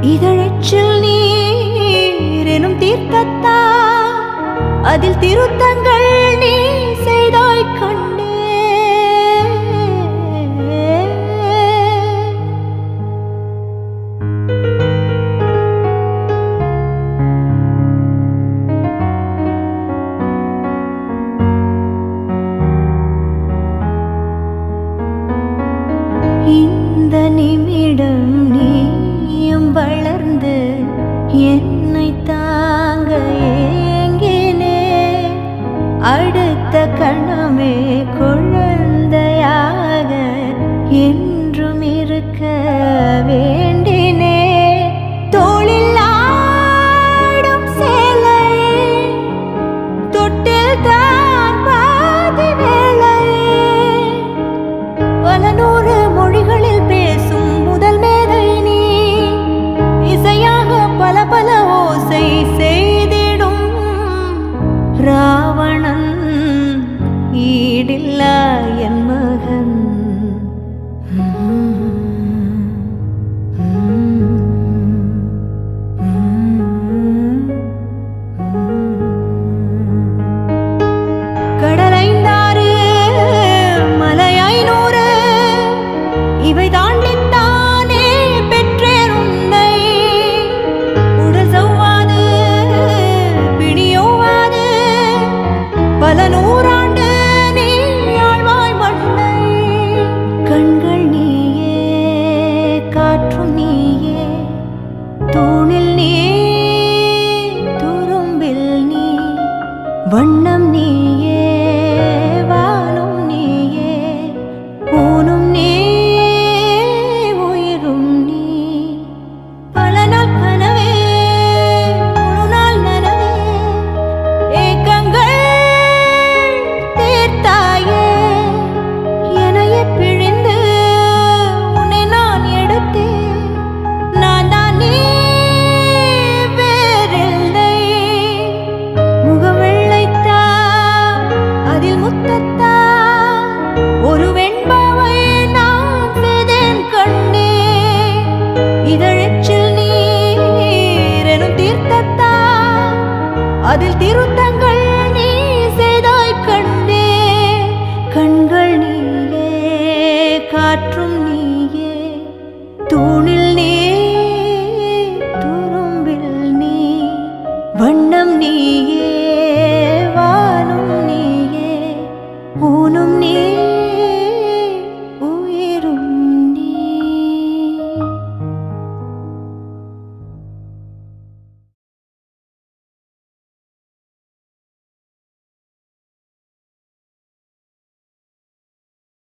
இதழச்சில் நீர் எனும் தீர்த்தத்தா அதில் திருத்தங்கள் நீ செய்தாய் கண்டே இந்த நிமிடம் நீயும் வளர்ந்து என்னை தாங்க ஏங்கினே அடுத்த கணமே குழந்தையாக என்றும் இருக்க வேண்டினே தோளில் ஆடும் சேலை தொட்டில் தான் பாதி வேலை பல நூறு மொழிகளில் பேசும் முதல் மேதை நீ இசையாக பல பல ஓசை செய்திடும் ராவணன் ஈடில்லா என் மகன் கடலைந்தாறு மலை ஐநூறு இவை தாண்டித்தானே பெற்றேன் உன்னை உடல் சவ்வாது பிணியோவாது பல நூறாண்டு நீ ஆழ்வாய் மண்ணை கண்கள் நீயே காற்றும் நீயே தூணில் நீ துரும்பில் நீ வண்ணம் நீயே வானும் நீயே ஊனும் நீ உயிரும் நீ பல நாள் கனவே ஒரு நாள் நனவே ஏக்கங்கள் தீர்த்தாயே எனையே பிழிந்து உன்னை நான் எடுத்தேன் நான் தான் நீ வேறில்லை முகவெள்ளைத்தா அதில் முத்தத்தா ஒரு வெண்பாவை நான் செய்தேன் கண்ணே இதழச்சில் நீர் எனும் தீர்த்தத்தா அதில் திரு